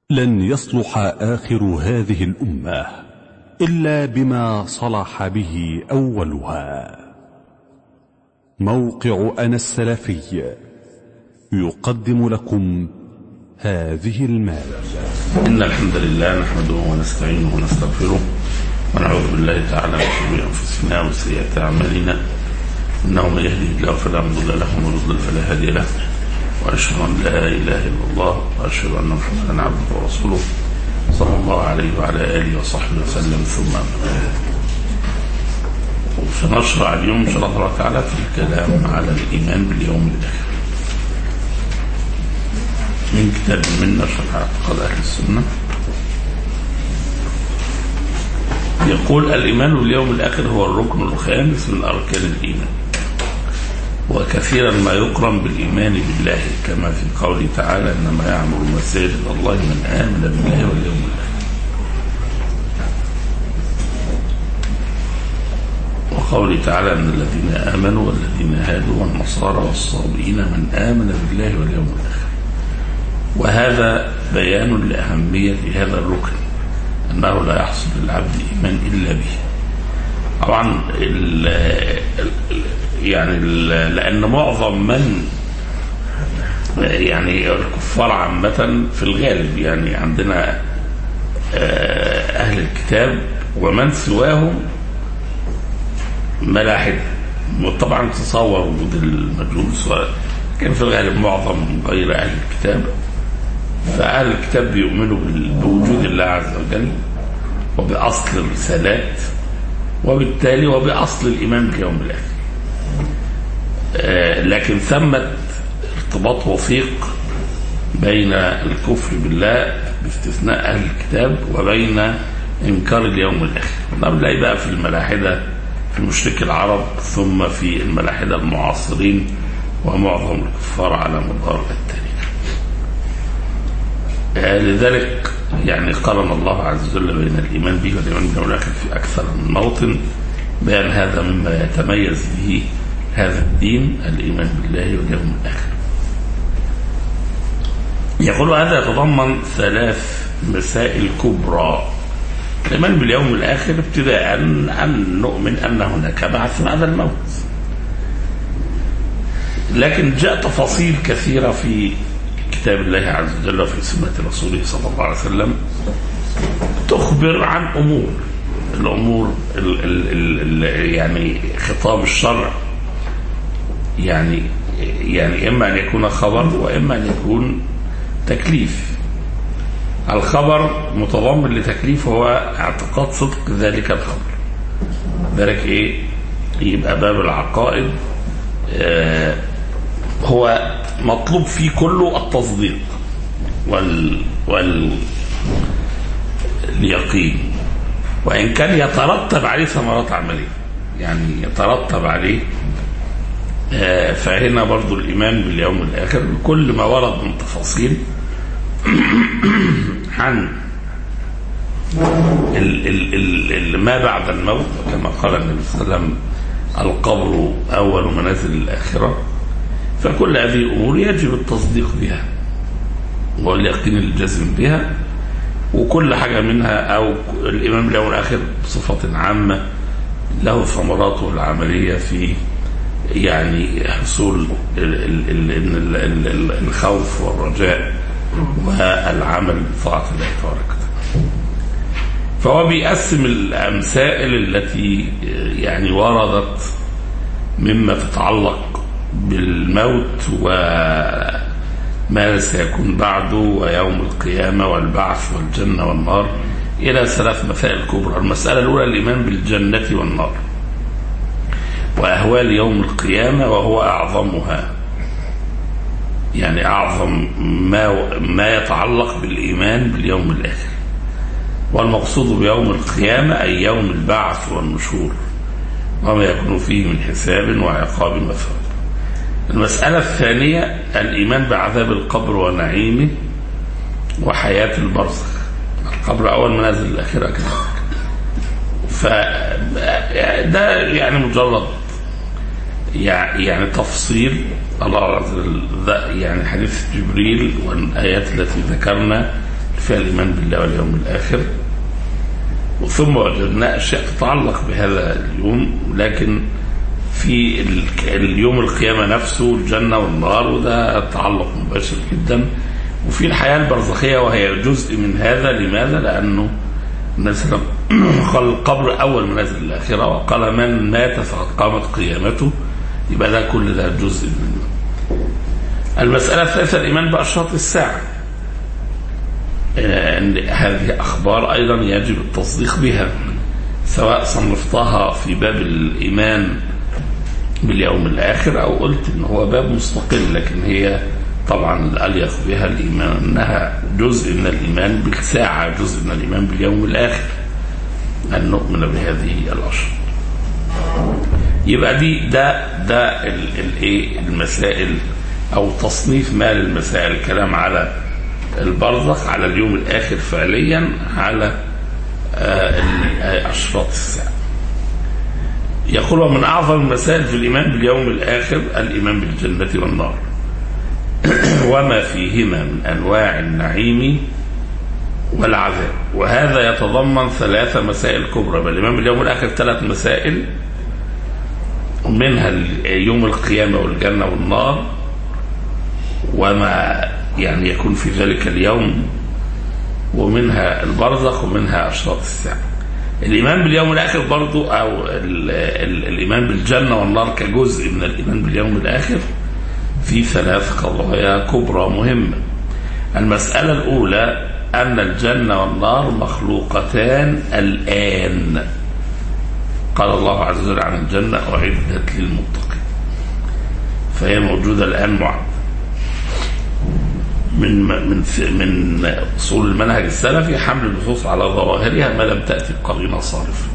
لن يصلح آخر هذه الأمة إلا بما صلح به أولها موقع أنا السلفي يقدم لكم هذه المادة إن الحمد لله نحمده ونستعينه ونستغفره ونعوذ بالله تعالى من شرور أنفسنا وسيئات أعمالنا إنه من يهده الله فلا مضل له ومن يضلل فلا هادي له وأشهد أن لا إله إلا الله وأشهد أن محمدا عبده ورسوله صلى الله عليه وعلى آله وصحبه وسلم ثم أما بعد سنشرع اليوم إن شاء الله تعالى في الكلام على الإيمان باليوم الآخر من كتاب منا شرح اعتقاد أهل السنة يقول الإيمان باليوم الآخر هو الركن الخامس من أركان الإيمان وكثيرا ما يقرن بالإيمان بالله كما في قوله تعالى إنما يعمر مساجد الله من آمن بالله واليوم الآخر وقوله تعالى أن الذين آمنوا والذين هادوا والنصارى والصابئين من آمن بالله واليوم الآخر وهذا بيان لأهمية هذا الركن أنه لا يحصل للعبد إيمان إلا به طبعا ال ال يعني ال لأن معظم من يعني الكفار عامة في الغالب يعني عندنا أهل الكتاب ومن سواهم ملاحدة طبعا تصور وجود المجوس كان في الغالب معظم غير أهل الكتاب فأهل الكتاب بيؤمنوا بوجود الله عز وجل وبأصل الرسالات وبالتالي وبأصل الإيمان باليوم الآخر آه لكن ثمت ارتباط وثيق بين الكفر بالله باستثناء أهل الكتاب وبين إنكار اليوم الآخر ده بنلاقي بقى في الملاحدة في مشرك العرب ثم في الملاحدة المعاصرين ومعظم الكفار على مدار التاريخ آه لذلك يعني قارن الله عز وجل بين الإيمان به والإيمان باليوم الآخر في أكثر من موطن بيان هذا مما يتميز به هذا الدين الإيمان بالله واليوم الآخر يقول هذا يتضمن ثلاث مسائل كبرى الإيمان باليوم الآخر ابتداء أن نؤمن أن هناك بعث بعد الموت لكن جاء تفاصيل كثيرة في كتاب الله عز وجل وفي سنة رسوله صلى الله عليه وسلم تخبر عن أمور الأمور ال ال ال يعني خطاب الشرع يعني يعني إما أن يكون خبر وإما أن يكون تكليف الخبر متضمن لتكليف هو اعتقاد صدق ذلك الخبر ذلك إيه يبقى باب العقائد آه هو مطلوب فيه كله التصديق وال وال اليقين وإن كان يترتب عليه ثمرات عملية يعني يترتب عليه آه فهنا برضو الإيمان باليوم الآخر بكل ما ورد من تفاصيل عن ال ال ال ال ما بعد الموت كما قال النبي صلى الله عليه وسلم القبر أول منازل الآخرة فكل هذه الأمور يجب التصديق بها واليقين الجزم بها وكل حاجة منها أو الإمام اليوم الآخر بصفة عامة له ثمراته العملية في يعني حصول الخوف والرجاء والعمل بطاعة الله تبارك وتعالى فهو بيقسم الأمثال التي يعني وردت مما تتعلق بالموت وما سيكون بعده ويوم القيامة والبعث والجنة والنار إلى ثلاث مسائل كبرى المسألة الأولى الإيمان بالجنة والنار وأهوال يوم القيامة وهو أعظمها يعني أعظم ما ما يتعلق بالإيمان باليوم الآخر والمقصود بيوم القيامة أي يوم البعث والنشور وما يكون فيه من حساب وعقاب وثواب المسألة الثانية الإيمان بعذاب القبر ونعيمه وحياة البرزخ القبر أول منازل الآخرة كذلك فده يعني مجرد يعني تفصيل الله عز وجل يعني حديث جبريل والآيات التي ذكرنا فيها الإيمان بالله واليوم الآخر ثم وجدنا أشياء تتعلق بهذا اليوم لكن في ال- اليوم القيامة نفسه الجنة والنار وده تعلق مباشر جدا وفي الحياة البرزخية وهي جزء من هذا لماذا؟ لأنه النبي صلى الله عليه وسلم قال القبر أول منازل الآخرة وقال من مات فقد قامت قيامته يبقى ده كل ده جزء منه المسألة الثالثة الإيمان بأشراط الساعة آه، إن هذه أخبار أيضا يجب التصديق بها سواء صنفتها في باب الإيمان باليوم الآخر أو قلت إن هو باب مستقل لكن هي طبعا الأليق بها الإيمان أنها جزء من الإيمان بالساعة جزء من الإيمان باليوم الآخر أن نؤمن بهذه الأشرار يبقى دي ده ده الايه المسائل او تصنيف ما للمسائل الكلام على البرزخ على اليوم الاخر فعليا على آه، ال- آه، اشراط الساعه يقول ومن اعظم المسائل في الايمان باليوم الاخر الايمان بالجنه والنار وما فيهما من انواع النعيم والعذاب وهذا يتضمن ثلاث مسائل كبرى بل الايمان باليوم الاخر ثلاث مسائل منها يوم القيامة والجنة والنار وما يعني يكون في ذلك اليوم ومنها البرزخ ومنها أشراط الساعة الإيمان باليوم الآخر برضو أو ال ال الإيمان بالجنة والنار كجزء من الإيمان باليوم الآخر في ثلاث قضايا كبرى مهمة المسألة الأولى أن الجنة والنار مخلوقتان الآن قال الله عز وجل عن الجنة أعدت للمتقين فهي موجودة الآن معد من من من اصول المنهج السلفي حمل النصوص على ظواهرها ما لم تاتي بقرينه صارفه.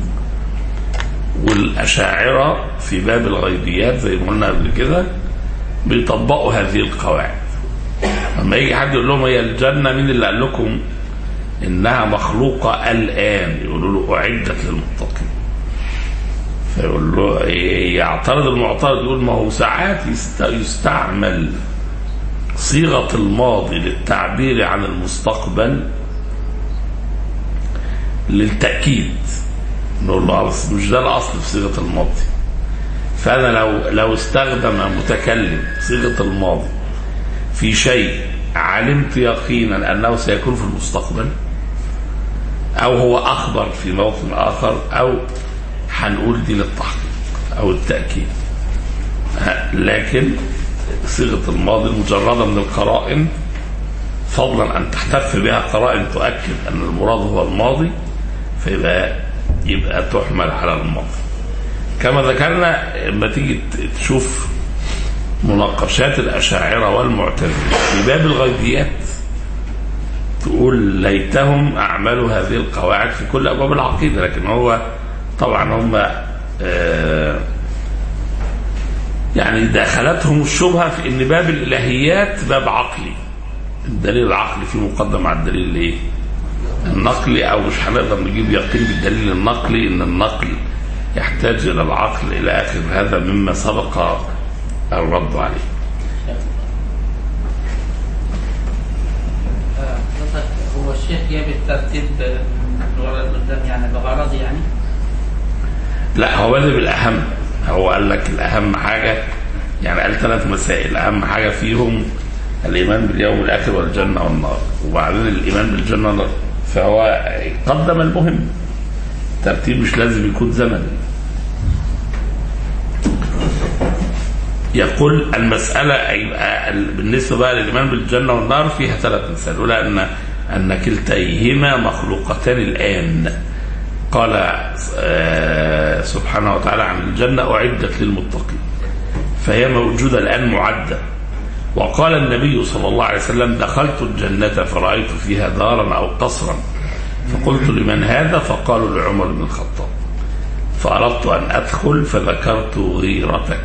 والاشاعره في باب الغيبيات زي ما قلنا قبل كده بيطبقوا هذه القواعد. لما يجي حد يقول لهم هي الجنه مين اللي قال لكم انها مخلوقه الان؟ يقولوا له اعدت للمتقين. فيقول له يعترض المعترض يقول ما هو ساعات يست- يستعمل صيغة الماضي للتعبير عن المستقبل للتأكيد نقول له أصل مش ده الأصل في صيغة الماضي فأنا لو لو استخدم متكلم صيغة الماضي في شيء علمت يقينا أنه سيكون في المستقبل أو هو أخبر في موطن آخر أو هنقول دي للتحقيق أو التأكيد ها، لكن صيغة الماضي مجردة من القرائن فضلا أن تحتف بها قرائن تؤكد أن المراد هو الماضي فيبقى يبقى تحمل على الماضي كما ذكرنا لما تيجي ت- تشوف مناقشات الأشاعرة والمعتزلة في باب الغيبيات تقول ليتهم أعملوا هذه القواعد في كل أبواب العقيدة لكن هو طبعا هم آه يعني دخلتهم الشبهه في ان باب الالهيات باب عقلي الدليل العقلي فيه مقدم على الدليل الايه؟ النقلي او مش هنقدر نجيب يقين بالدليل النقلي ان النقل يحتاج الى العقل الى اخر هذا مما سبق الرد عليه. حضرتك هو الشيخ جاب الترتيب من ورا لقدام يعني بغرض يعني لا هو بادئ بالاهم هو قال لك الاهم حاجه يعني قال ثلاث مسائل اهم حاجه فيهم الايمان باليوم الاخر والجنه والنار وبعدين الايمان بالجنه والنار فهو قدم المهم ترتيب مش لازم يكون زمني يقول المسألة يبقى ال- بالنسبة بقى للإيمان بالجنة والنار فيها ثلاث مسائل الأولى أن أن كلتيهما مخلوقتان الآن قال آه، سبحانه وتعالى عن الجنة أعدت للمتقين فهي موجودة الآن معدة وقال النبي صلى الله عليه وسلم دخلت الجنة فرأيت فيها دارا أو قصرا فقلت لمن هذا فقالوا لعمر بن الخطاب فأردت أن أدخل فذكرت غيرتك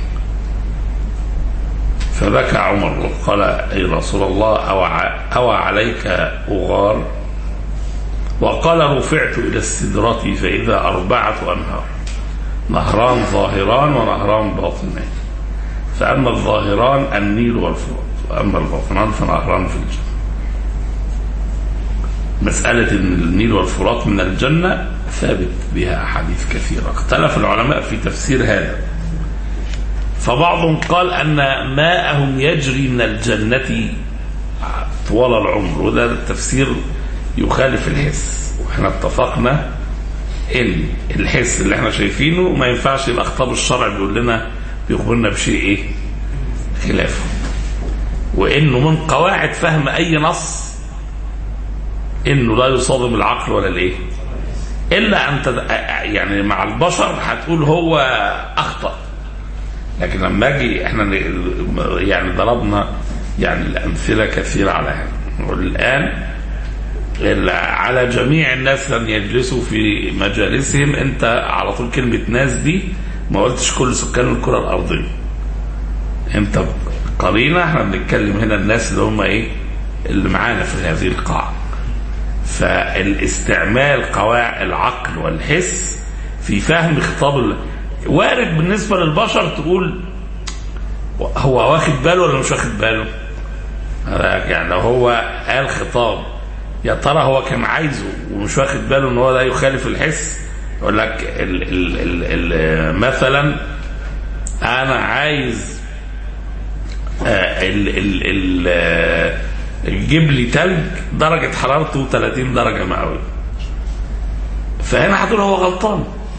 فبكى عمر وقال أي رسول الله أوى أو عليك أغار وقال رفعت إلى السدرة فإذا أربعة أنهار نهران ظاهران ونهران باطنان فأما الظاهران النيل والفرات وأما الباطنان فنهران في الجنة مسألة أن النيل والفرات من الجنة ثابت بها أحاديث كثيرة اختلف العلماء في تفسير هذا فبعضهم قال أن ماءهم يجري من الجنة طوال العمر وده التفسير يخالف الحس واحنا اتفقنا ان الحس اللي احنا شايفينه ما ينفعش يبقى خطاب الشرع بيقول لنا بيخبرنا بشيء ايه خلافه وانه من قواعد فهم اي نص انه لا يصادم العقل ولا الايه الا ان تد... يعني مع البشر هتقول هو اخطا لكن لما اجي احنا ن- يعني ضربنا يعني الامثله كثيره على هذا والان ال- على جميع الناس ان يجلسوا في مجالسهم انت على طول كلمه ناس دي ما قلتش كل سكان الكره الارضيه انت قرينه احنا بنتكلم هنا الناس اللي هم ايه اللي معانا في هذه القاعه فالاستعمال قواعد العقل والحس في فهم خطاب ال- وارد بالنسبه للبشر تقول هو واخد باله ولا مش واخد باله يعني لو هو قال خطاب يا ترى هو كان عايزه ومش واخد باله ان هو ده يخالف الحس يقول لك ال ال ال ال مثلا انا عايز آه، ال ال ال آه، جيب لي تلج درجة حرارته 30 درجة مئوية فهنا هتقول هو غلطان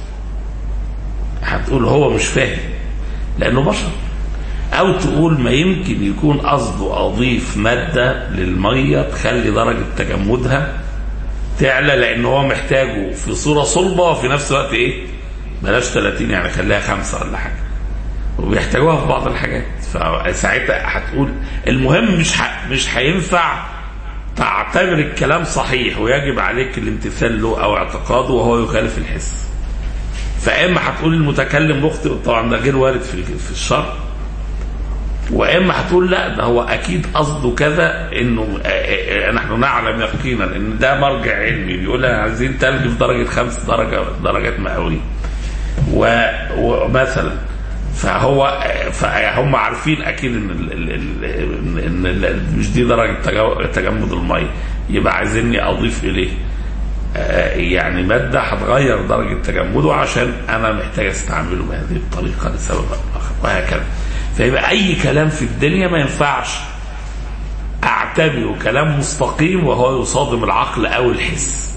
هتقول هو مش فاهم لأنه بشر أو تقول ما يمكن يكون قصده أضيف مادة للمية تخلي درجة تجمدها تعلى لأن هو محتاجه في صورة صلبة وفي نفس الوقت إيه بلاش 30 يعني خليها خمسة ولا حاجة وبيحتاجوها في بعض الحاجات فساعتها هتقول المهم مش ح... مش هينفع تعتبر الكلام صحيح ويجب عليك الامتثال له او اعتقاده وهو يخالف الحس فاما هتقول المتكلم مخطئ طبعا ده غير وارد في في الشرع واما هتقول لا ده هو اكيد قصده كذا انه آه، آه، آه، نحن نعلم يقينا ان ده مرجع علمي بيقول لنا عايزين تلج في درجه خمس درجه درجات مئويه و- ومثلا فهو فهم عارفين اكيد ان ال ال ال ان ال مش دي درجه تجو- تجمد الميه يبقى عايزيني اضيف اليه آه، يعني ماده هتغير درجه تجمده عشان انا محتاج استعمله بهذه الطريقه لسبب أو اخر وهكذا فيبقى اي كلام في الدنيا ما ينفعش اعتبره كلام مستقيم وهو يصادم العقل او الحس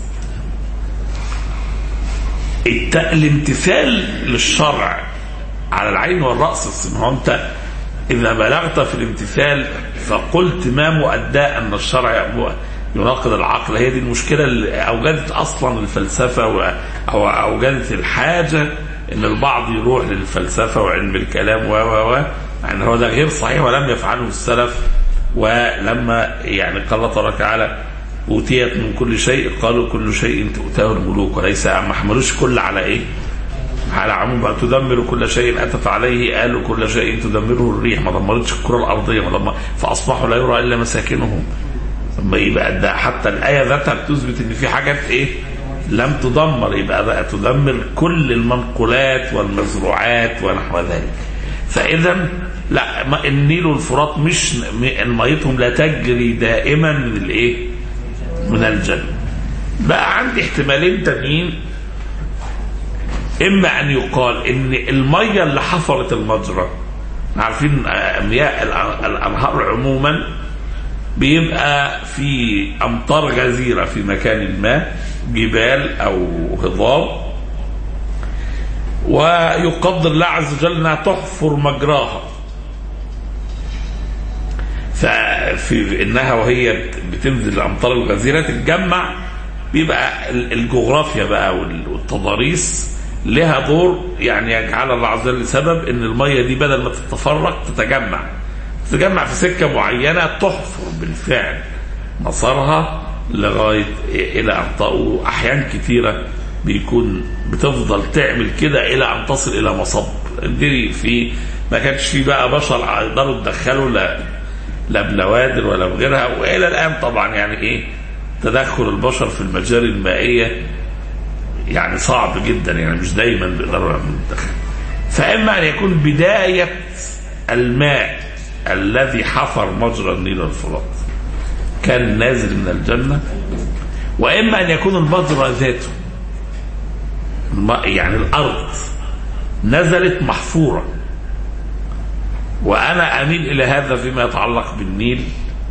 الت- الامتثال للشرع على العين والرأس بس ما هو انت إذا بلغت في الامتثال فقلت ما مؤداه أن الشرع يناقض العقل هي دي المشكلة اللي أوجدت أصلا الفلسفة و- أو أوجدت الحاجة أن البعض يروح للفلسفة وعلم الكلام و و و يعني هو ده غير صحيح ولم يفعله السلف ولما يعني قال الله تبارك وتعالى أوتيت من كل شيء قالوا كل شيء تؤتاه الملوك وليس ما حملوش كل على إيه؟ على عموم بقى تدمر كل شيء اتت عليه قالوا كل شيء تدمره الريح ما دمرتش الكره الارضيه ما دمر فاصبحوا لا يرى الا مساكنهم ثم يبقى ده حتى الايه ذاتها بتثبت ان في حاجات ايه لم تدمر يبقى بقى تدمر كل المنقولات والمزروعات ونحو ذلك فاذا لا ما- النيل والفرات مش م- ميتهم لا تجري دائما من الايه من الجنه بقى عندي احتمالين تانيين اما ان يقال ان الميه اللي حفرت المجرى عارفين آه، مياه الأ- الانهار عموما بيبقى في امطار غزيره في مكان ما جبال او هضاب ويقدر الله عز وجل انها تحفر مجراها ففي انها وهي بتنزل الامطار الغزيره تتجمع بيبقى ال- الجغرافيا بقى وال- والتضاريس لها دور يعني يجعل الله عز وجل سبب ان الميه دي بدل ما تتفرق تتجمع تتجمع في سكه معينه تحفر بالفعل مسارها لغايه الى ان ت- واحيان كثيره بيكون بتفضل تعمل كده الى ان تصل الى مصب دي في ما كانش في بقى بشر يقدروا يتدخلوا لا لا بنوادر ولا بغيرها والى الان طبعا يعني ايه تدخل البشر في المجاري المائيه يعني صعب جدا يعني مش دايما بيقدروا يعملوا التدخل فاما ان يكون بدايه الماء الذي حفر مجرى النيل والفرات كان نازل من الجنه واما ان يكون المجرى ذاته الم- يعني الارض نزلت محفوره وانا اميل الى هذا فيما يتعلق بالنيل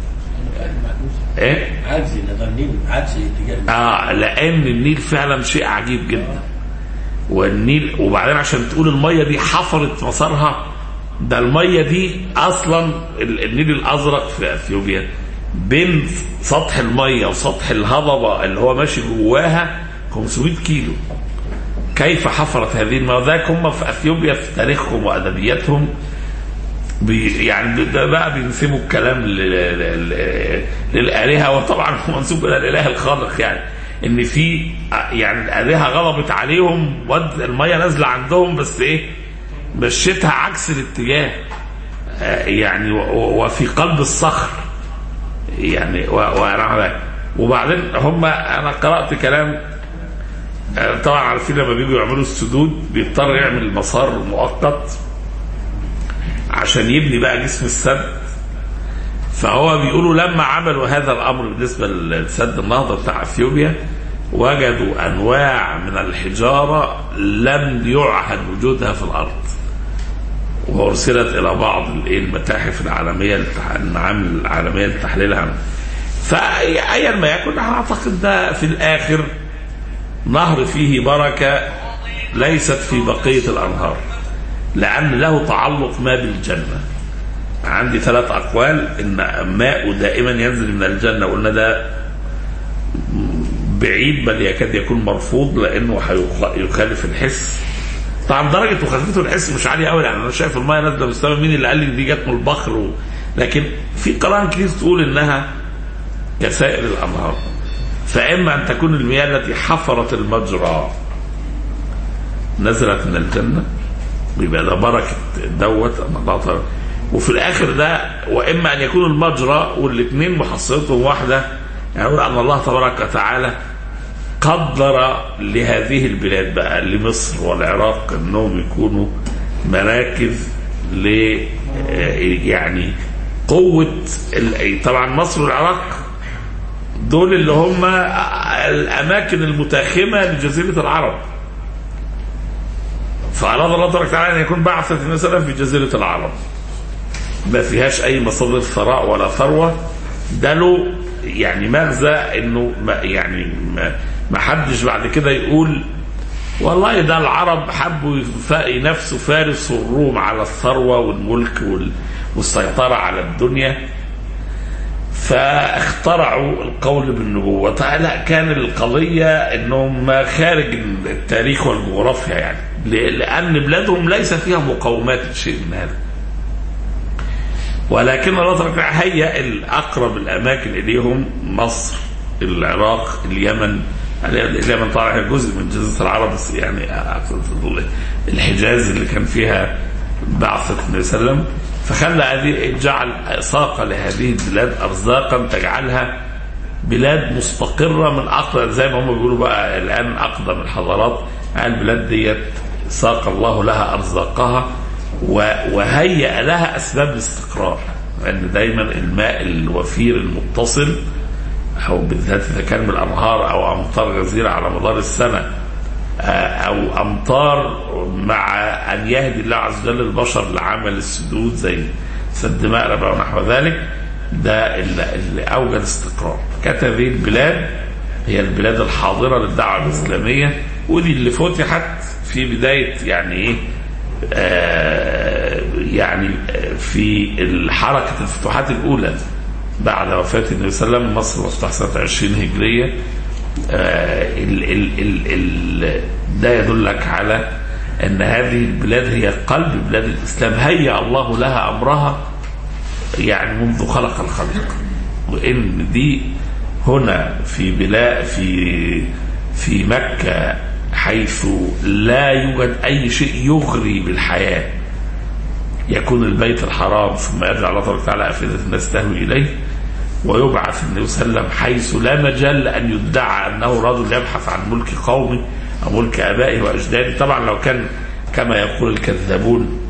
ايه عجزي ده النيل عجزي اتجاه اه لان النيل فعلا شيء عجيب جدا والنيل وبعدين عشان تقول الميه دي حفرت مسارها ده الميه دي اصلا ال- النيل الازرق في اثيوبيا بين سطح الميه وسطح الهضبه اللي هو ماشي جواها 500 كيلو كيف حفرت هذه المياه ذاك هم في اثيوبيا في تاريخهم وادبياتهم بي يعني ده بقى بينسبوا الكلام ل- ل- ل- للآلهة وطبعا هو منسوب إلى الإله الخالق يعني إن في يعني الآلهة غضبت عليهم ود المية نازلة عندهم بس إيه مشيتها عكس الاتجاه آه، يعني و- و- وفي قلب الصخر يعني و- ونحو ذلك. وبعدين هم أنا قرأت كلام آه، طبعا عارفين لما بيجوا يعملوا السدود بيضطر يعمل مسار مؤقت عشان يبني بقى جسم السد فهو بيقولوا لما عملوا هذا الامر بالنسبه لسد النهضه بتاع اثيوبيا وجدوا انواع من الحجاره لم يعهد وجودها في الارض وارسلت الى بعض الإيه المتاحف العالميه للتح- المعامل العالميه لتحليلها فايا ما يكن أنا اعتقد ده في الاخر نهر فيه بركه ليست في بقيه الانهار لأن له تعلق ما بالجنة عندي ثلاث أقوال إن ماء دائما ينزل من الجنة قلنا ده بعيد بل يكاد يكون مرفوض لأنه هيخ- يخالف الحس طبعا درجة مخالفته الحس مش عالية قوي يعني أنا شايف الماء نازلة من السماء مين اللي قال لي دي جت من البحر و... لكن في قرآن كتير تقول إنها كسائر الأنهار فإما أن تكون المياه التي حفرت المجرى نزلت من الجنة يبقى ده بركة دوت أن الله تعالى وفي الآخر ده وإما أن يكون المجرى والاثنين محصلتهم واحدة يعني يقول أن الله تبارك وتعالى قدر لهذه البلاد بقى لمصر والعراق أنهم يكونوا مراكز ل يعني قوة ال- طبعا مصر والعراق دول اللي هم الأماكن المتاخمة لجزيرة العرب فأراد الله تبارك وتعالى أن يكون بعثة مثلا في جزيرة العرب ما فيهاش أي مصادر ثراء ولا ثروة ده له يعني مغزى انه ما يعني ما, ما حدش بعد كده يقول والله ده العرب حبوا يف- ينافسوا فارس والروم على الثروه والملك وال- والسيطره على الدنيا فاخترعوا القول بالنبوة طيب لا كان القضية انهم خارج التاريخ والجغرافيا يعني ل- لان بلادهم ليس فيها مقومات لشيء من هذا ولكن الله تبارك وتعالى هيأ الأقرب الأماكن إليهم مصر العراق اليمن اليمن طبعا هي جزء من جزيرة العرب بس يعني أقصد الحجاز اللي كان فيها بعثة النبي صلى الله عليه وسلم فخلى هذه جعل ساق لهذه البلاد أرزاقا تجعلها بلاد مستقرة من أقدم زي ما هم بيقولوا بقى الآن أقدم الحضارات البلاد ديت ساق الله لها أرزاقها و- وهيأ لها أسباب الاستقرار لأن دايما الماء الوفير المتصل أو بالذات إذا كان من الأنهار أو أمطار غزيرة على مدار السنة آه، أو أمطار مع أن يهدي الله عز وجل البشر لعمل السدود زي سد مأرب أو نحو ذلك ده اللي اللي أوجد استقرار كانت هذه البلاد هي البلاد الحاضرة للدعوة الإسلامية ودي اللي فتحت في بداية يعني إيه آه، يعني آه، في حركة الفتوحات الأولى بعد وفاة النبي صلى الله عليه وسلم مصر مفتوحة سنة 20 هجرية آه، ال ال ال ال ده يدلك على أن هذه البلاد هي قلب بلاد الإسلام هيأ الله لها أمرها يعني منذ خلق الخلق وإن دي هنا في بلاد في في مكة حيث لا يوجد أي شيء يغري بالحياة يكون البيت الحرام ثم يرجع الله تبارك وتعالى أفئدة الناس تهوي إليه ويبعث النبي صلى الله عليه وسلم حيث لا مجال أن يدعى أنه رجل يبحث عن ملك قومه أو ملك آبائه وأجداده طبعا لو كان كما يقول الكذابون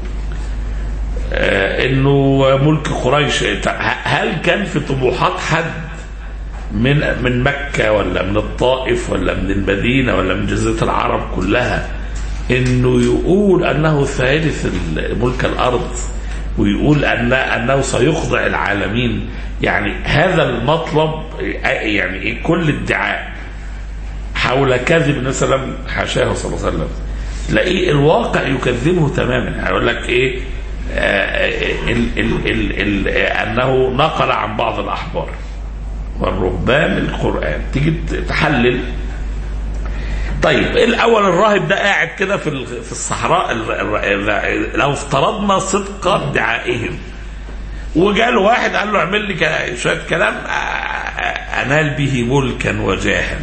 آه، انه ملك قريش هل كان في طموحات حد من من مكة ولا من الطائف ولا من المدينة ولا من جزيرة العرب كلها انه يقول انه ثالث ال- ملك الارض ويقول ان انه سيخضع العالمين يعني هذا المطلب يعني كل ادعاء حول كذب النبي صلى الله عليه وسلم حاشاه صلى الله عليه وسلم تلاقيه الواقع يكذبه تماما يعني يقول لك ايه آه ال ال ال ال انه نقل عن بعض الاحبار والرهبان القران تيجي تحلل طيب الاول الراهب ده قاعد كده في ال- في الصحراء ال- ال- ال- لو افترضنا صدق ادعائهم وجاله واحد قال له اعمل لي ك- شويه كلام آه، آه، انال به ملكا وجاها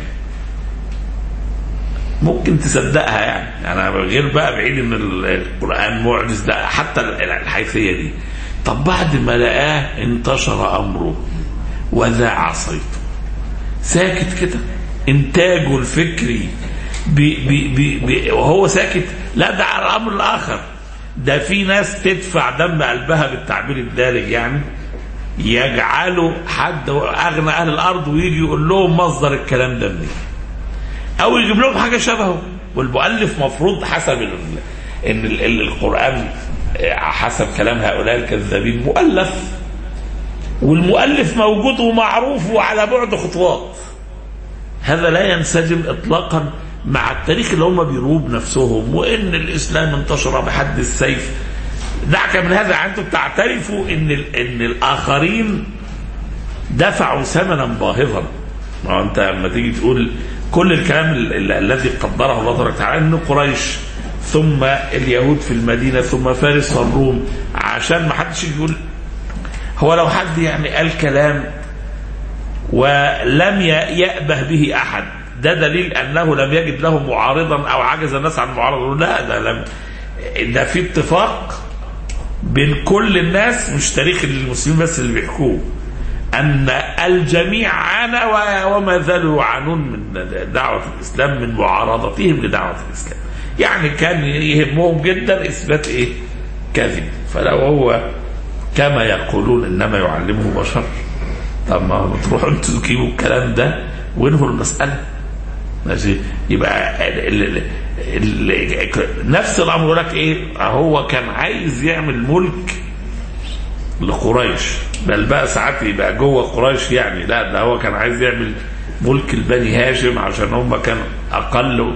ممكن تصدقها يعني انا غير بقى بعيد ان ال- القران معجز ده حتى ال- الحيثيه دي طب بعد ما لقاه انتشر امره وذاع صيته ساكت كده انتاجه الفكري بي بي بي بي وهو ساكت لا ده على الامر الاخر ده في ناس تدفع دم قلبها بالتعبير الدارج يعني يجعلوا حد اغنى اهل الارض ويجي يقول لهم مصدر الكلام ده منين او يجيب لهم حاجه شبهه والمؤلف مفروض حسب ال... ان ال... ال- القران حسب كلام هؤلاء الكذابين مؤلف والمؤلف موجود ومعروف وعلى بعد خطوات هذا لا ينسجم اطلاقا مع التاريخ اللي هم بيروه بنفسهم وان الاسلام انتشر بحد السيف دعك من هذا انتم تعترفوا ان ال... ان الاخرين دفعوا ثمنا باهظا ما هو انت لما تيجي تقول كل الكلام ال- ال- الذي قدره الله تبارك وتعالى ان قريش ثم اليهود في المدينه ثم فارس والروم عشان ما حدش يجي يقول هو لو حد يعني قال كلام ولم ي- يأبه به أحد ده دليل أنه لم يجد له معارضا أو عجز الناس عن معارضه لا ده لم ده في اتفاق بين كل الناس مش تاريخ المسلمين بس اللي بيحكوه أن الجميع عانى و- وما زالوا يعانون من دعوة الإسلام من معارضتهم لدعوة الإسلام يعني كان يهمهم جدا إثبات إيه كذب فلو هو كما يقولون إنما يعلمه بشر طب ما تروحوا انتوا تجيبوا الكلام ده وانهوا المسألة ماشي يبقى ال ال ال نفس الامر يقول لك ايه هو كان عايز يعمل ملك لقريش بل بقى ساعات يبقى جوه قريش يعني لا ده هو كان عايز يعمل ملك البني هاشم عشان هم كانوا اقل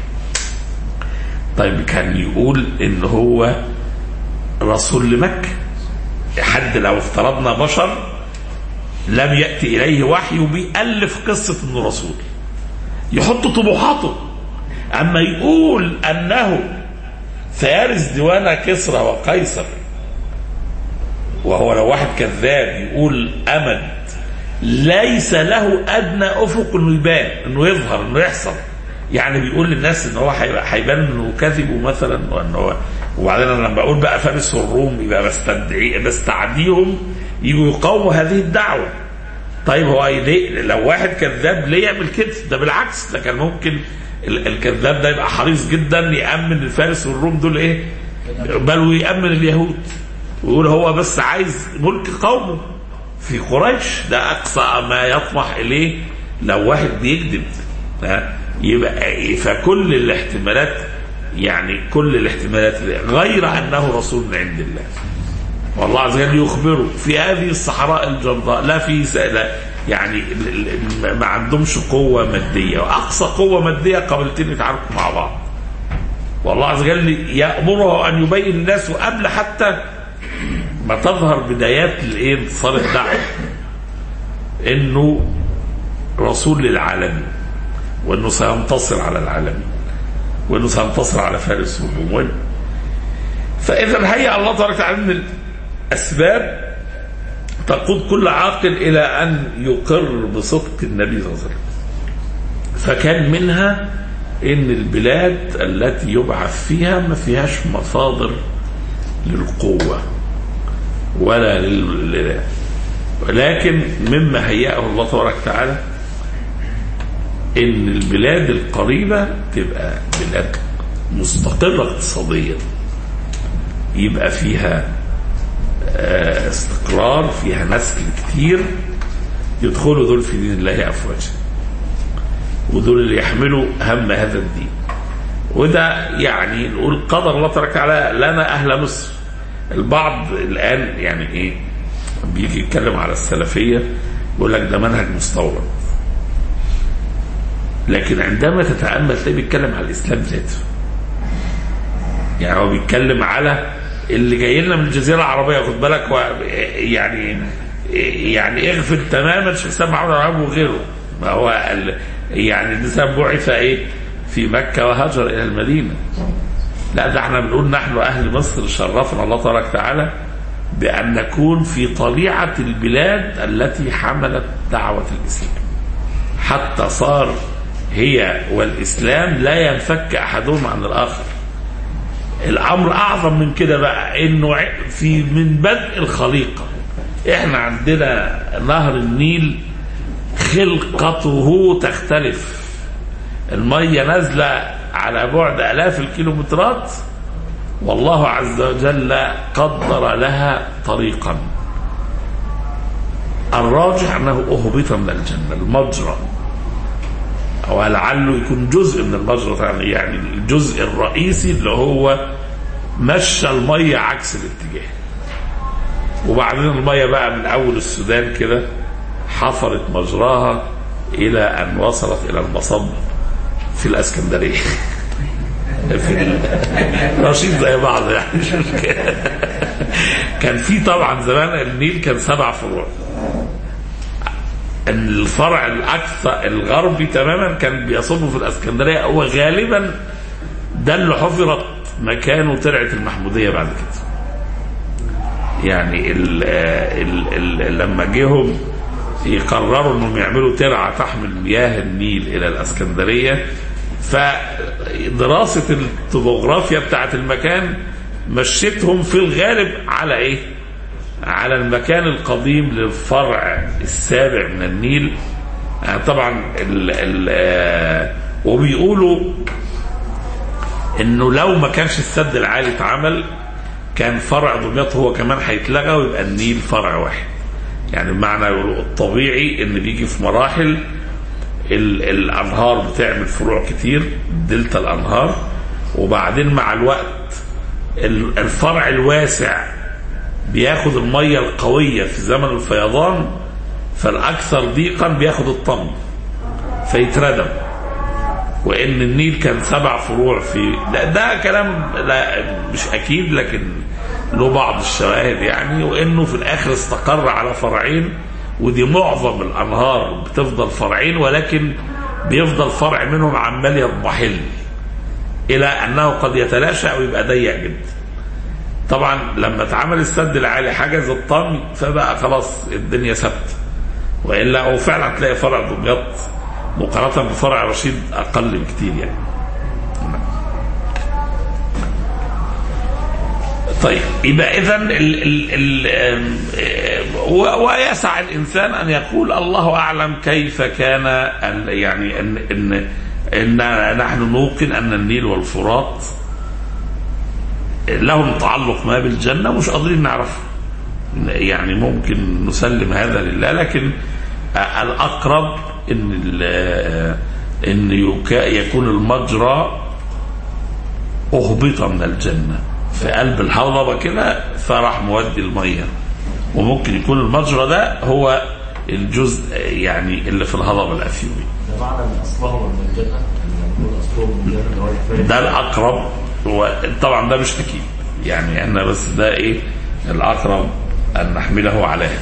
طيب كان يقول ان هو رسول لمكه حد لو افترضنا بشر لم يأتي إليه وحي وبيألف قصة أنه رسول يحط طموحاته أما يقول أنه سيرث ديوان كسرى وقيصر وهو لو واحد كذاب يقول أمد ليس له أدنى أفق أنه يبان أنه يظهر أنه يحصل يعني بيقول للناس ان هو هيبقى هيبان انه كذب مثلا وان هو وبعدين انا لما بقول بقى فارس والروم يبقى بستدعي بستعديهم يجوا يقاوموا هذه الدعوه طيب هو ليه لو واحد كذاب ليه يعمل كده ده بالعكس ده كان ممكن ال- الكذاب ده يبقى حريص جدا يامن الفارس والروم دول ايه بل ويامن اليهود ويقول هو بس عايز ملك قومه في قريش ده اقصى ما يطمح اليه لو واحد بيكذب ها؟ يبقى فكل الاحتمالات يعني كل الاحتمالات غير انه رسول من عند الله والله عز وجل يخبره في هذه الصحراء الجرداء لا في س- لا يعني ال- ال- ما عندهمش قوة مادية وأقصى قوة مادية قبلتين يتعاركوا مع بعض والله عز وجل يأمره أن يبين الناس قبل حتى ما تظهر بدايات الايه انتصار الدعوة انه رسول للعالمين وانه سينتصر على العالمين وانه سينتصر على فارس والروم وإنه- فاذا هيأ الله تبارك وتعالى من الاسباب تقود كل عاقل الى ان يقر بصدق النبي صلى الله عليه وسلم فكان منها ان البلاد التي يبعث فيها ما فيهاش مصادر للقوه ولا لل... لل- ولكن مما هيأه الله تبارك وتعالى ان البلاد القريبه تبقى بلاد مستقره اقتصاديا يبقى فيها آه، استقرار فيها نسل كتير يدخلوا دول في دين الله افواجا ودول اللي يحملوا هم هذا الدين وده يعني نقول قدر الله تبارك على لنا اهل مصر البعض الان يعني ايه بيجي يتكلم على السلفيه يقول لك ده منهج مستورد لكن عندما تتامل تلاقيه بيتكلم على الاسلام ذاته يعني هو بيتكلم على اللي جاي لنا من الجزيره العربيه خد بالك هو يعني يعني اغفل تماما شيخ سامع عمر العرب وغيره ما هو ال- يعني الانسان بعث ايه في مكه وهاجر الى المدينه لا ده احنا بنقول نحن اهل مصر شرفنا الله تبارك وتعالى بان نكون في طليعه البلاد التي حملت دعوه الاسلام حتى صار هي والاسلام لا ينفك احدهما عن الاخر الامر اعظم من كده بقى انه ع- في من بدء الخليقه احنا عندنا نهر النيل خلقته تختلف الميه نازله على بعد الاف الكيلومترات والله عز وجل قدر لها طريقا الراجح انه اهبط من الجنه المجرى او لعله يكون جزء من المجرى يعني يعني الجزء الرئيسي اللي هو مشى الميه عكس الاتجاه وبعدين الميه بقى من اول السودان كده حفرت مجراها الى ان وصلت الى المصب في الاسكندريه في ال- رشيد زي بعض يعني مش مشكلة. كان في طبعا زمان النيل كان سبع فروع الفرع الاكثر الغربي تماما كان بيصب في الاسكندريه هو غالبا ده اللي حفرت مكانه ترعه المحموديه بعد كده يعني ال ال ال لما جيهم يقرروا انهم يعملوا ترعه تحمل مياه النيل الى الاسكندريه فدراسه الطبوغرافيا بتاعت المكان مشيتهم في الغالب على ايه؟ على المكان القديم للفرع السابع من النيل يعني طبعا ال ال آه، وبيقولوا انه لو ما كانش السد العالي اتعمل كان فرع دمياط هو كمان هيتلغى ويبقى النيل فرع واحد يعني بمعنى يقولوا الطبيعي ان بيجي في مراحل ال- الانهار بتعمل فروع كتير دلتا الانهار وبعدين مع الوقت ال- الفرع الواسع بياخد الميه القويه في زمن الفيضان فالاكثر ضيقا بياخد الطم فيتردم وان النيل كان سبع فروع في ده, ده كلام لا مش اكيد لكن له بعض الشواهد يعني وانه في الاخر استقر على فرعين ودي معظم الانهار بتفضل فرعين ولكن بيفضل فرع منهم عمال يضمحل الى انه قد يتلاشى ويبقى ضيق جدا طبعا لما اتعمل السد العالي حجز الطمي فبقى خلاص الدنيا ثابته والا هو فعلا تلاقي فرع دمياط مقارنه بفرع رشيد اقل بكتير يعني طيب يبقى اذا ال ال ال آم، آم، و- ويسع الانسان ان يقول الله اعلم كيف كان ال- يعني ان ان ان نحن نوقن ان النيل والفرات لهم تعلق ما بالجنه مش قادرين نعرف يعني ممكن نسلم هذا لله لكن آه، الاقرب ان ال- آه، ان يكا- يكون المجرى اهبط من الجنه في قلب الهضبه كده فراح مودي الميه وممكن يكون المجرى ده هو الجزء يعني اللي في الهضبه الاثيوبي ده معنى ان اصلهم من الجنه ان نقول اصلهم من الجنه اللي هو الفرق. ده الاقرب وطبعا ده مش اكيد يعني احنا بس ده ايه الاقرب ان نحمله على هذا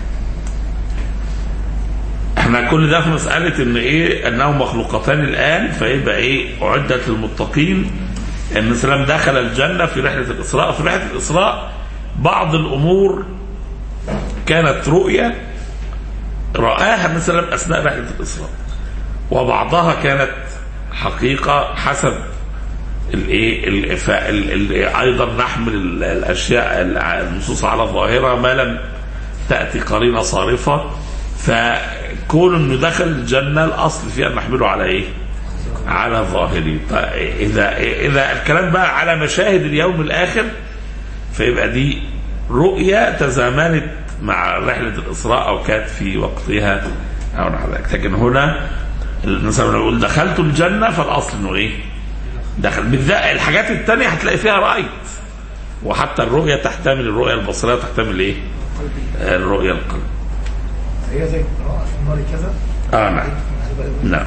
احنا كل ده في مسألة ان ايه انهم مخلوقتان الان فيبقى ايه اعدت للمتقين ان سلام دخل الجنة في رحلة الاسراء في رحلة الاسراء بعض الامور كانت رؤية رآها مثلا اثناء رحلة الاسراء وبعضها كانت حقيقة حسب الايه ال- ف- ال- ال- ايضا نحمل ال- الاشياء ال- النصوص على ظاهرها ما لم تاتي قرينه صارفه فكون انه دخل الجنه الاصل فيها ان نحمله على ايه؟ على ظاهره طيب اذا اذا الكلام بقى على مشاهد اليوم الاخر فيبقى دي رؤيه تزامنت مع رحلة الإسراء أو كانت في وقتها أو نحو ذلك لكن هنا مثلا لو نقول دخلت الجنة فالأصل إنه إيه؟ دخل بالذات الحاجات التانية هتلاقي فيها رأيت وحتى الرؤية تحتمل الرؤية البصرية تحتمل إيه؟ آه، الرؤية القلب هي زي قراءة في النار كذا آه نعم نعم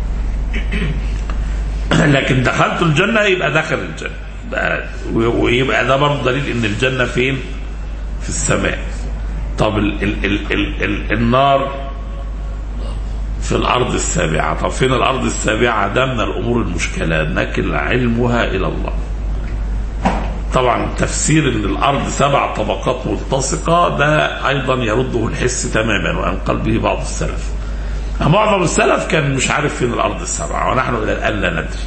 لكن دخلت الجنة يبقى دخل الجنة ده- ويبقى ده برضه دليل ان الجنة فين في السماء طب ال ال ال ال ال النار في الأرض السابعة طب فين الأرض السابعة ده من الأمور المشكلة نكل علمها إلى الله طبعا تفسير ان الارض سبع طبقات ملتصقه ده ايضا يرده الحس تماما وينقل به بعض السلف معظم السلف كان مش عارف فين الارض السبعه ونحن الى الان لا ندري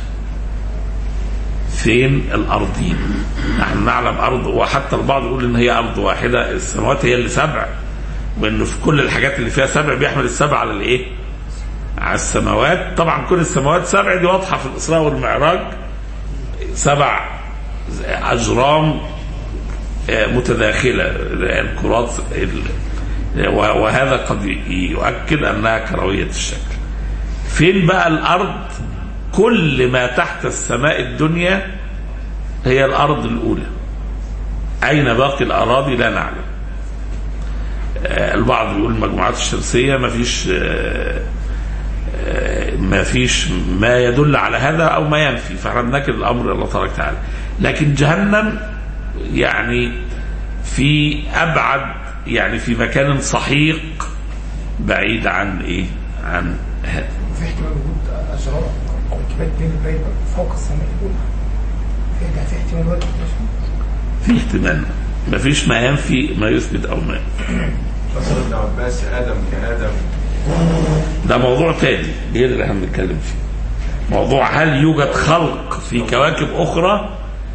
فين الارضين نحن نعلم ارض وحتى البعض يقول ان هي ارض واحده السماوات هي اللي سبع وانه في كل الحاجات اللي فيها سبع بيحمل السبع على الايه؟ على السماوات طبعا كل السماوات سبع دي واضحه في الاسراء والمعراج سبع اجرام آه، متداخله الكرات ال- وهذا قد يؤكد انها كرويه الشكل فين بقى الارض كل ما تحت السماء الدنيا هي الارض الاولى اين باقي الاراضي لا نعلم آه، البعض يقول المجموعات الشمسيه ما فيش آه، آه، ما فيش ما يدل على هذا او ما ينفي فاحنا بنكل الامر الى الله تبارك وتعالى لكن جهنم يعني في ابعد يعني في مكان صحيق بعيد عن ايه عن هذا في احتمال وجود أشرار مركبات بين البيت فوق السماء الأولى في ده في احتمال وجود في احتمال ما فيش ما ينفي ما يثبت او ما فصل ابن عباس ادم كادم ده موضوع تاني غير اللي احنا بنتكلم فيه موضوع هل يوجد خلق في كواكب اخرى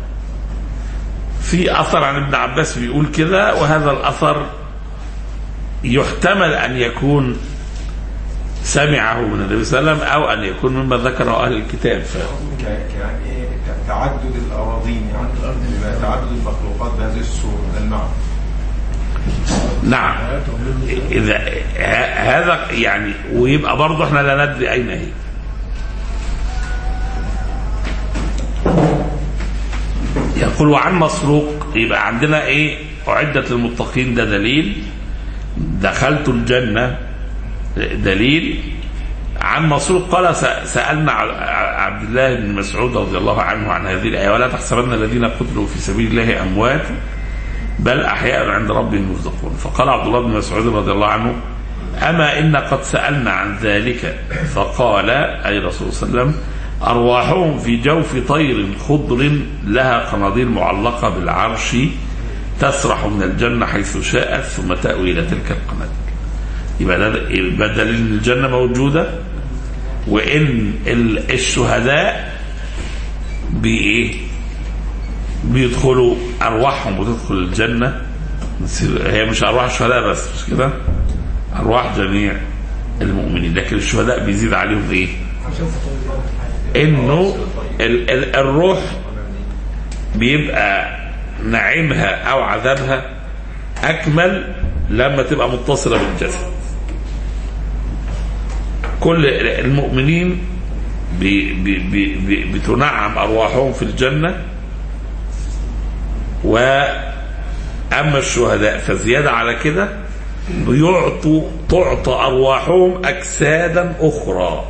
في اثر عن ابن عباس بيقول كده وهذا الاثر يحتمل ان يكون سمعه من النبي صلى الله عليه وسلم او ان يكون مما ذكره اهل الكتاب ف... ك- يعني ايه ت- تعدد الاراضين يعني بما تعدد المخلوقات بهذه الصوره ده المعنى نعم اذا ه- هذا يعني ويبقى برضه احنا لا ندري اين هي يقول وعن مسروق يبقى عندنا ايه اعدت للمتقين ده دليل دخلت الجنه دليل عن مسروق قال س- سالنا ع- عبد الله بن مسعود رضي الله عنه عن هذه الايه ولا تحسبن الذين قتلوا في سبيل الله اموات بل احياء عند ربهم يرزقون فقال عبد الله بن مسعود رضي الله عنه اما ان قد سالنا عن ذلك فقال اي رسول صلى الله عليه وسلم ارواحهم في جوف طير خضر لها قناديل معلقه بالعرش تسرح من الجنه حيث شاءت ثم تاوي الى تلك القناديل يبقى ده يبقى دليل ان الجنه موجوده وان ال- الشهداء بايه بيدخلوا ارواحهم بتدخل الجنه هي مش ارواح الشهداء بس مش كده ارواح جميع المؤمنين لكن الشهداء بيزيد عليهم ايه انه ال ال الروح بيبقى نعيمها او عذابها اكمل لما تبقى متصله بالجسد كل المؤمنين بي بي بي بي بتنعم ارواحهم في الجنه وأما الشهداء فزيادة على كده بيعطوا تعطى أرواحهم أجسادا أخرى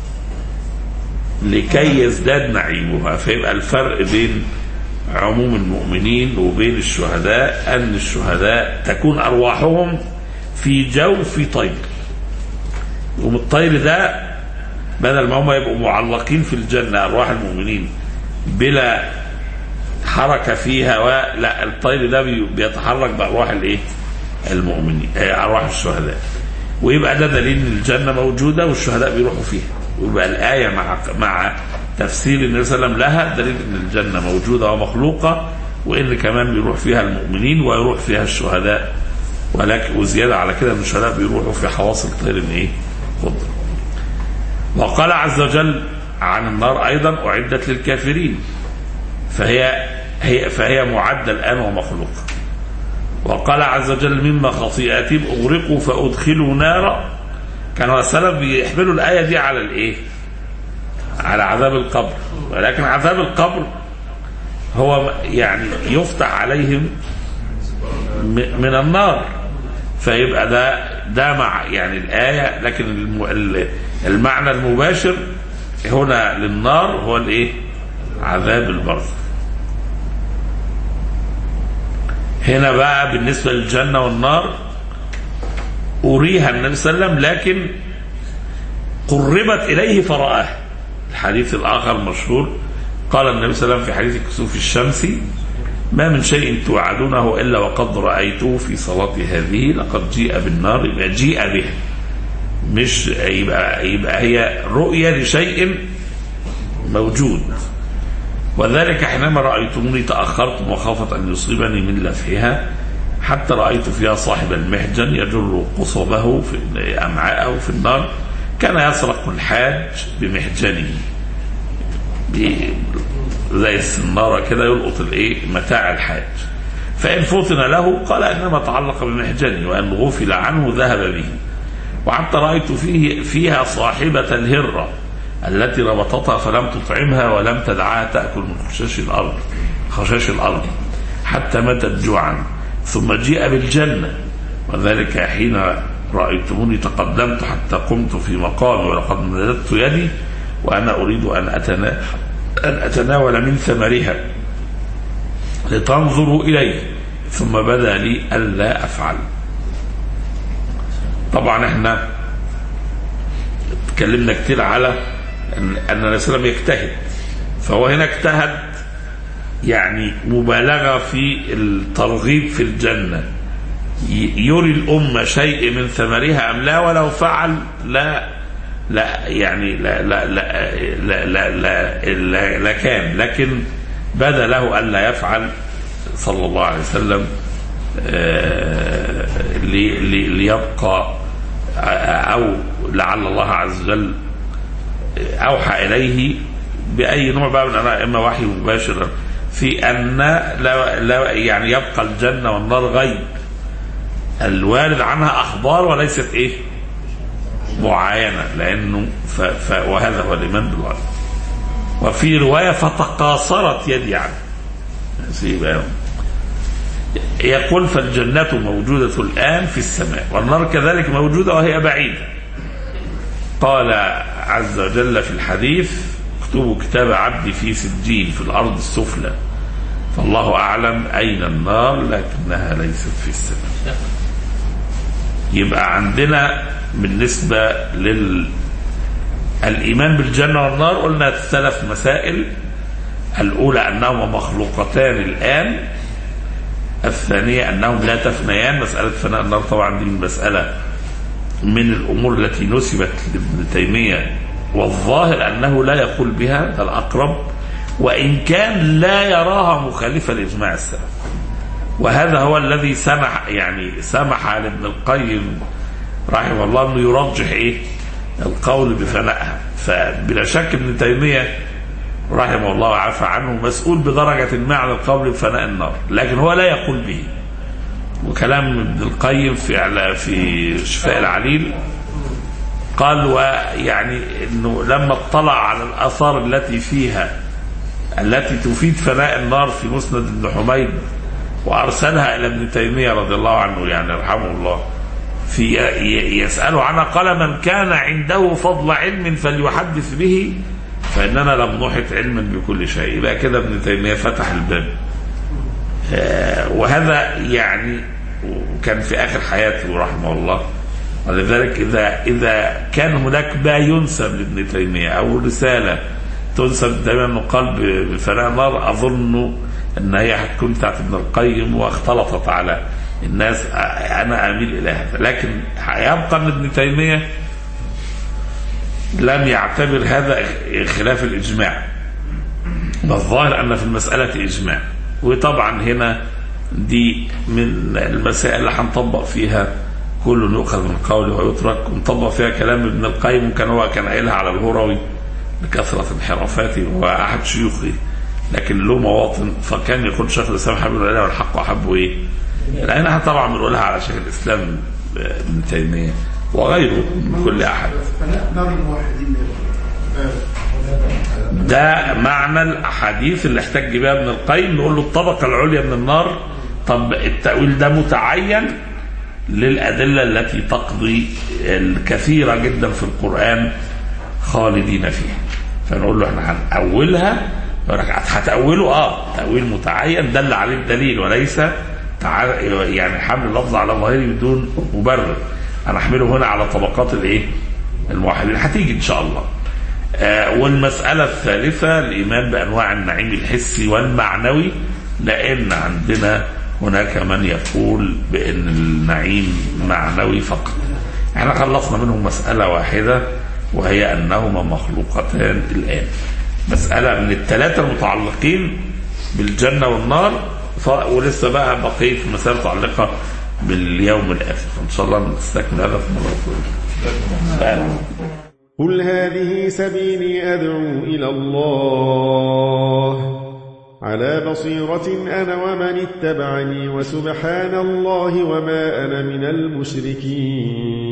لكي يزداد نعيمها فيبقى الفرق بين عموم المؤمنين وبين الشهداء أن الشهداء تكون أرواحهم في جوف طير يقوم الطير ده بدل ما هم يبقوا معلقين في الجنة أرواح المؤمنين بلا حركه فيها ولا الطير ده بي- بيتحرك بارواح الايه؟ المؤمنين آه، ارواح الشهداء ويبقى ده دليل ان الجنه موجوده والشهداء بيروحوا فيها ويبقى الايه مع مع تفسير النبي صلى الله عليه وسلم لها دليل ان الجنه موجوده ومخلوقه وان كمان بيروح فيها المؤمنين ويروح فيها الشهداء ولكن وزياده على كده ان الشهداء بيروحوا في حواصل طير ايه؟ خضر وقال عز وجل عن النار ايضا اعدت للكافرين فهي هي فهي معدة الآن ومخلوقة وقال عز وجل مما خطيئاتهم اغرقوا فادخلوا نارا كانوا السلف بيحملوا الايه دي على الايه؟ على عذاب القبر ولكن عذاب القبر هو يعني يفتح عليهم م- من النار فيبقى ده ده مع يعني الآية لكن الم- ال- المعنى المباشر هنا للنار هو الايه؟ عذاب البرزخ. هنا بقى بالنسبة للجنة والنار أريها النبي صلى الله عليه وسلم لكن قربت إليه فرآه الحديث الآخر مشهور قال النبي صلى الله عليه وسلم في حديث كسوف الشمس ما من شيء توعدونه إلا وقد رأيته في صلاة هذه لقد جيء بالنار يبقى جيء بها مش يبقى, يبقى هي رؤية لشيء موجود وذلك حينما رأيتموني تأخرت مخافة أن يصيبني من لفحها حتى رأيت فيها صاحب المحجن يجر قصبه في أمعاءه في النار كان يسرق الحاج بمحجنه ب- زي السنارة كده يلقط الايه متاع الحاج فإن فطن له قال إنما تعلق بمحجني وإن غفل عنه ذهب به وحتى رأيت فيه فيها صاحبة الهرة التي ربطتها فلم تطعمها ولم تدعها تأكل من خشاش الأرض خشاش الأرض حتى ماتت جوعا ثم جيء بالجنة وذلك حين رأيتموني تقدمت حتى قمت في مقامي ولقد مددت يدي وأنا أريد أن أتنا أن أتناول من ثمرها لتنظروا إليه ثم بدا لي ألا أفعل طبعا احنا اتكلمنا كتير على ان ان النبي صلى الله عليه وسلم يجتهد فهو هنا اجتهد يعني مبالغه في الترغيب في الجنه ي- يري الامه شيء من ثمرها ام لا ولو فعل لا لا يعني لا لا لا لا لا, لا, لا, لا كان لكن بدا له الا يفعل صلى الله عليه وسلم آه، لي- لي- ليبقى آه، او لعل الله عز وجل اوحى اليه باي نوع بقى من انواع اما وحي مباشر في ان لا, لا يعني يبقى الجنه والنار غيب الوارد عنها اخبار وليست ايه؟ معاينه لانه ف ف وهذا هو الايمان بالغيب وفي روايه فتقاصرت يدي عنه سيبقى يقول فالجنة موجودة الآن في السماء والنار كذلك موجودة وهي بعيدة قال عز وجل في الحديث اكتبوا كتاب عبدي في سجين في الأرض السفلى فالله أعلم أين النار لكنها ليست في السماء يبقى عندنا بالنسبة لل الإيمان بالجنة والنار قلنا ثلاث مسائل الأولى أنهما مخلوقتان الآن الثانية أنهم لا تفنيان مسألة فناء النار طبعا دي مسألة من الأمور التي نسبت لابن تيمية والظاهر أنه لا يقول بها ده الأقرب وإن كان لا يراها مخالفة لإجماع السلف وهذا هو الذي سمح يعني سمح لابن القيم رحمه الله أنه يرجح إيه القول بفنائها فبلا شك ابن تيمية رحمه الله وعفى عنه مسؤول بدرجة ما عن القول بفناء النار لكن هو لا يقول به وكلام ابن القيم في على في شفاء العليل قال ويعني انه لما اطلع على الاثار التي فيها التي تفيد فناء النار في مسند ابن حميد وارسلها الى ابن تيميه رضي الله عنه يعني رحمه الله في يساله عنها قال من كان عنده فضل علم فليحدث به فاننا لم نحط علما بكل شيء يبقى كده ابن تيميه فتح الباب آه وهذا يعني كان في اخر حياته رحمه الله ولذلك اذا اذا كان هناك ما ينسب لابن تيميه او رساله تنسب دائما انه قال بفناء النار اظن ان هي هتكون بتاعت ابن القيم واختلطت على الناس انا اميل الى هذا لكن يبقى ان ابن تيميه لم يعتبر هذا خلاف الاجماع والظاهر ان في المساله اجماع وطبعا هنا دي من المسائل اللي هنطبق فيها كل يؤخذ من قوله ويترك ونطبق فيها كلام ابن القيم وكان هو كان قايلها على الهروي بكثرة انحرافاته وأحد شيوخه لكن له مواطن فكان يقول شيخ الإسلام حبيب الله والحق أحب إيه لان احنا طبعا بنقولها على شيخ الاسلام ابن تيميه وغيره من كل احد نار الموحدين ده معنى الاحاديث اللي احتج بها ابن القيم نقول له الطبقه العليا من النار طب التاويل ده متعين للادله التي تقضي الكثيره جدا في القران خالدين فيها فنقول له احنا هنأولها يقول لك هتأوله اه تأويل متعين دل عليه الدليل وليس تع... يعني حمل اللفظ على ظاهره بدون مبرر انا احمله هنا على طبقات الايه الموحدين هتيجي ان شاء الله آه والمسألة الثالثة الإيمان بأنواع النعيم الحسي والمعنوي لأن عندنا هناك من يقول بأن النعيم معنوي فقط احنا خلصنا منهم مسألة واحدة وهي أنهما مخلوقتان الآن مسألة من الثلاثة المتعلقين بالجنة والنار ف- ولسه بقى بقية مسائل متعلقة باليوم الآخر إن شاء الله نستكمل هذا في مرة أخرى. قل هذه سبيلي أدعو إلى الله على بصيرة أنا ومن اتبعني وسبحان الله وما أنا من المشركين